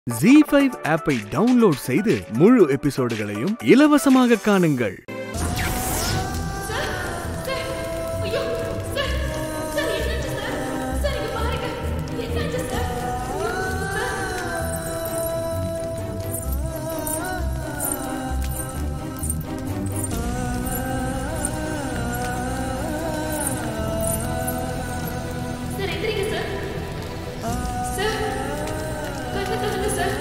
G five ஆப்பை download செய்து முழு எபிசோடுகளையும் இலவசமாக காணுங்கள் ஐயோ சார் சார் என்னாச்சு சார் சார் இங்க பாருங்க என்னாச்சு சார் ஐயோ, சார் சார் எந்திரிங்க சார் சார் கண்ணு திறங்க சார்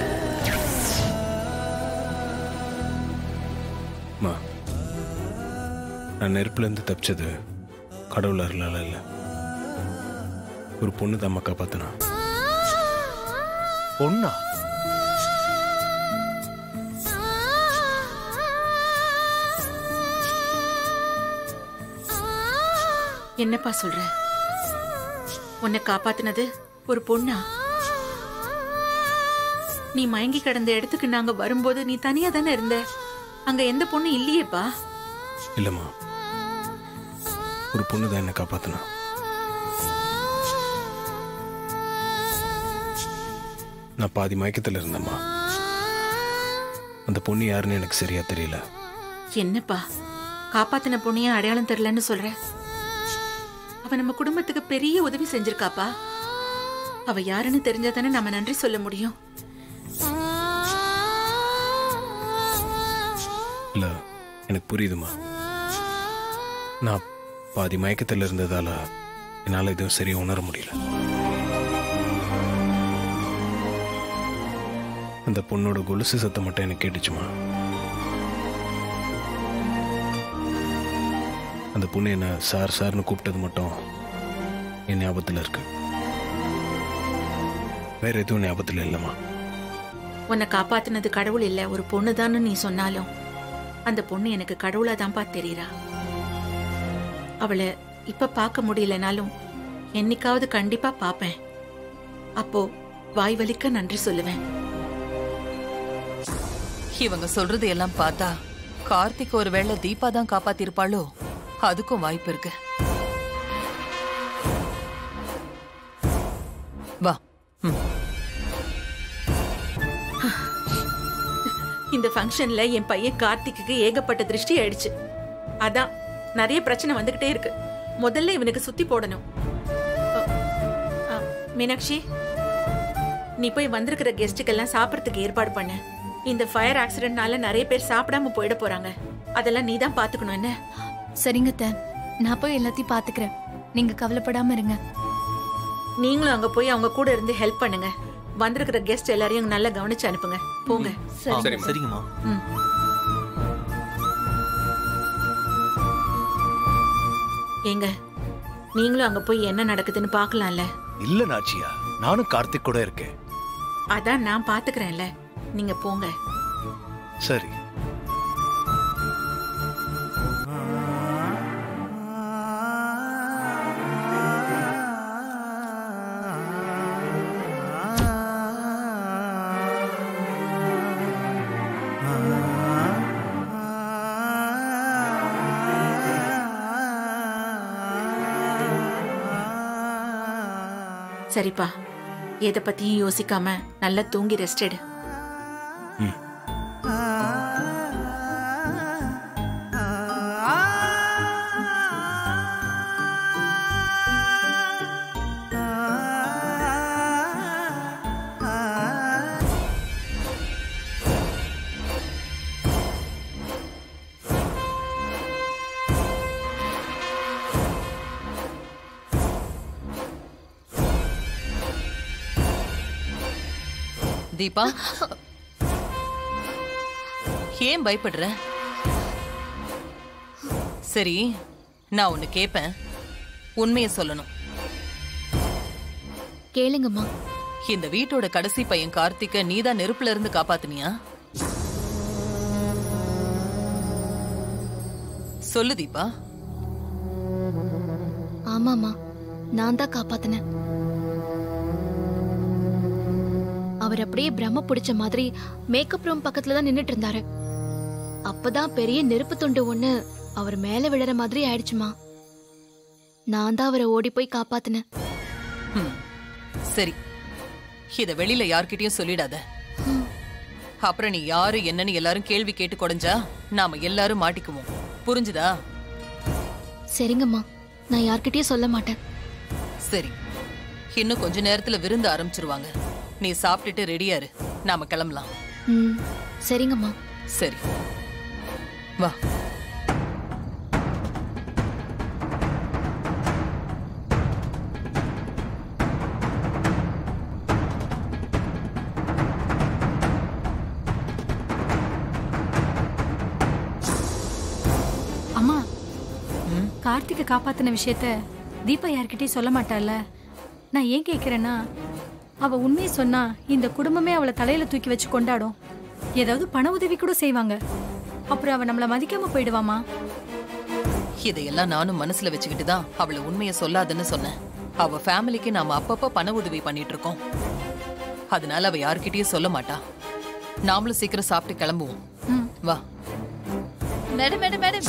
அம்மா நான் நெருப்புலேருந்து தப்பிச்சது கடவுள் அருளால இல்லை ஒரு பொண்ணு தான் அம்மா காப்பாத்தினா பொண்ணா என்னப்பா சொல்ற உன்னை காப்பாத்துனது ஒரு பொண்ணா நீ மயங்கி கிடந்த இடத்துக்கு நாங்க வரும்போது நீ தனியா தானே இருந்த அங்க எந்த பொண்ணு இல்லையேப்பா இல்லைம்மா ஒரு பொண்ணு தான் என்னை காப்பாத்தினா நான் பாதி மயக்கத்தில் இருந்தேம்மா அந்த பொண்ணு யாருன்னு எனக்கு சரியா தெரியல என்னப்பா காப்பாத்தின பொண்ணைய அடையாளம் தெரியலன்னு சொல்ற அவ நம்ம குடும்பத்துக்கு பெரிய உதவி செஞ்சிருக்காப்பா அவ யாருன்னு தெரிஞ்சாதானே நம்ம நன்றி சொல்ல முடியும் இல்லை எனக்கு புரியுதுமா நான் பாதி மயக்கத்தில் இருந்ததால என்னால் எதுவும் சரியா உணர முடியல அந்த பொண்ணோட கொலுசு சத்தம் மட்டும் எனக்கு கேட்டுச்சுமா அந்த பொண்ணு என்ன சார் சார்னு கூப்பிட்டது மட்டும் என் ஞாபகத்தில் இருக்கு வேற எதுவும் ஞாபகத்தில் இல்லைம்மா உன்னை காப்பாத்தினது கடவுள் இல்ல ஒரு பொண்ணுதான்னு நீ சொன்னாலும் அந்த பொண்ணு எனக்கு கடவுளா தான்ப்பா தெரியறா அவளை இப்ப பார்க்க முடியலனாலும் என்னைக்காவது கண்டிப்பா பாப்பேன் அப்போ வாய் வலிக்க நன்றி சொல்லுவேன் இவங்க சொல்றது எல்லாம் பார்த்தா கார்த்திக் ஒருவேளை தீபா தான் காப்பாத்திருப்பாளோ அதுக்கும் வாய்ப்பு இருக்கு வா ம். இந்த ஃபங்க்ஷன்ல என் பையன் கார்த்திக்கு ஏகப்பட்ட திருஷ்டி ஆயிடுச்சு அதான் நிறைய பிரச்சனை வந்துகிட்டே இருக்கு முதல்ல இவனுக்கு சுத்தி போடணும் அ, அ, மீனாட்சி நீ போய் வந்திருக்கிற கெஸ்ட்டுக்கெல்லாம் சாப்பிடறதுக்கு ஏற்பாடு பண்ணு இந்த ஃபயர் ஆக்சிடென்ட்னால நிறைய பேர் சாப்பிடாம போயிட போறாங்க அதெல்லாம் நீ தான் பாத்துக்கணும் என்ன சரிங்க அத்தை. நான் போய் எல்லாத்தையும் பாத்துக்கிறேன் நீங்க கவலைப்படாம இருங்க நீங்களும் அங்க போய் அவங்க கூட இருந்து ஹெல்ப் பண்ணுங்க வந்திருக்கிற கெஸ்ட் எல்லாரையும் நல்லா கவனிச்சு அனுப்புங்க போங்க சரிங்கம்மா ம். ஏங்க நீங்களும் அங்க போய் என்ன நடக்குதுன்னு பார்க்கலாம்ல இல்ல நாச்சியா நானும் கார்த்திக் கூட இருக்கேன் அதான் நான் பாத்துக்கிறேன்ல நீங்க போங்க சரி சரிப்பா எதை பத்தியும் யோசிக்காம நல்லா தூங்கி ரெஸ்ட் எடு ம் தீபா ஏன் பயப்படுற சரி நான் ஒன்னு கேப்பேன் உண்மையை சொல்லணும் கேளுங்கம்மா இந்த வீட்டோட கடைசி பையன் கார்த்திக்க நீதான் நெருப்புல இருந்து காப்பாத்துனியா சொல்லு தீபா ஆமாமா நான் தான் காப்பாத்தினேன் அவர் அப்படியே பிரம்ம பிடிச்ச மாதிரி மேக்கப் ரூம் பக்கத்துல தான் நின்னுட்டு இருந்தாரு அப்பதான் பெரிய நெருப்பு துண்டு ஒண்ணு அவர் மேல விழற மாதிரி ஆயிடுச்சுமா நான் தான் அவரை ஓடி போய் காப்பாத்தினேன் ஹம். சரி இத வெளியில யார்கிட்டயும் சொல்லிடாத அப்புறம் நீ யாரு என்னன்னு எல்லாரும் கேள்வி கேட்டு கொடைஞ்சா நாம எல்லாரும் மாட்டிக்குவோம் புரிஞ்சுதா சரிங்கம்மா நான் யார்கிட்டயும் சொல்ல மாட்டேன் சரி இன்னும் கொஞ்ச நேரத்துல விருந்து ஆரம்பிச்சிருவாங்க நீ சாப்பிட்டுட்டு ரெடியா இரு நாம கிளம்பலாம் ம் சரிங்கம்மா சரி வா அம்மா கார்த்திகை காப்பாத்தின விஷயத்த தீபா யார்கிட்டயும் சொல்ல மாட்டாள்ல நான் ஏன் கேக்குறேன்னா அவ உண்மையை சொன்னா இந்த குடும்பமே அவளை தலையில தூக்கி வச்சு கொண்டாடும் ஏதாவது பண உதவி கூட செய்வாங்க அப்புறம் அவ நம்மள மதிக்காம போயிடுவாமா இதையெல்லாம் நானும் மனசுல வச்சுக்கிட்டு தான் அவளை உண்மையை சொல்லாதன்னு சொன்னேன் அவ ஃபேமிலிக்கு நாம அப்பப்ப பண உதவி பண்ணிட்டு இருக்கோம் அதனால அவ யார்கிட்டயும் சொல்ல மாட்டா நாமளும் சீக்கிரம் சாப்பிட்டு கிளம்புவோம் ம். வா மேடம் மேடம் மேடம்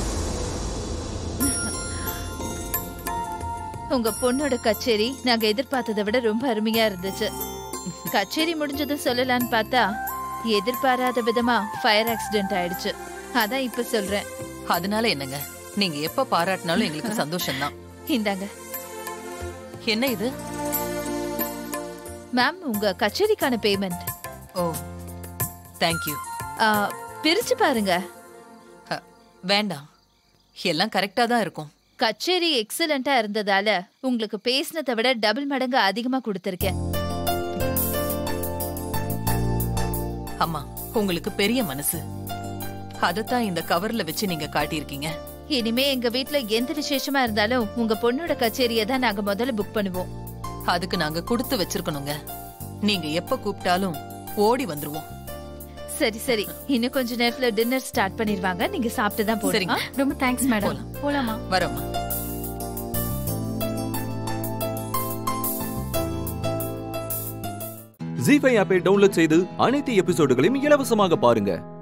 உங்க பொண்ணோட கச்சேரி நாங்க எதிர்பார்த்ததை விட ரொம்ப அருமையா இருந்துச்சு கச்சேரி முடிஞ்சதும் சொல்லலான்னு பார்த்தா எதிர்பாராத விதமா ஃபயர் ஆக்சிடென்ட் ஆயிடுச்சு அதான் இப்ப சொல்றேன் அதனால என்னங்க நீங்க எப்ப பாராட்டினாலும் எங்களுக்கு சந்தோஷம்தான் இந்தாங்க என்ன இது மேம் உங்க கச்சேரிக்கான பேமெண்ட் ஓ தேங்க்யூ பிரிச்சு பாருங்க வேண்டாம் எல்லாம் கரெக்டா தான் இருக்கும் கச்சேரி எக்ஸலண்டா இருந்ததால உங்களுக்கு பேசினதை விட டபுள் மடங்கு அதிகமா கொடுத்திருக்கேன் அம்மா உங்களுக்கு பெரிய மனசு அதத்தான் இந்த கவர்ல வச்சு நீங்க காட்டியிருக்கீங்க இனிமே எங்க வீட்ல எந்த விசேஷமா இருந்தாலும் உங்க பொண்ணோட கச்சேரியை தான் நாங்க முதல்ல புக் பண்ணுவோம் அதுக்கு நாங்க கொடுத்து வச்சிருக்கணுங்க நீங்க எப்ப கூப்பிட்டாலும் ஓடி வந்துருவோம் சரி சரி இன்னும் கொஞ்ச நேரத்துல டின்னர் ஸ்டார்ட் பண்ணிருவாங்க நீங்க சாப்பிட்டு தான் சரிங்க. போறீங்க ரொம்ப தேங்க்ஸ் மேடம் போலாம். போலாமா வரோம்மா ஜி ஃபைவ் ஆப்பை டவுன்லோட் செய்து அனைத்து எபிசோடுகளையும் இலவசமாக பாருங்க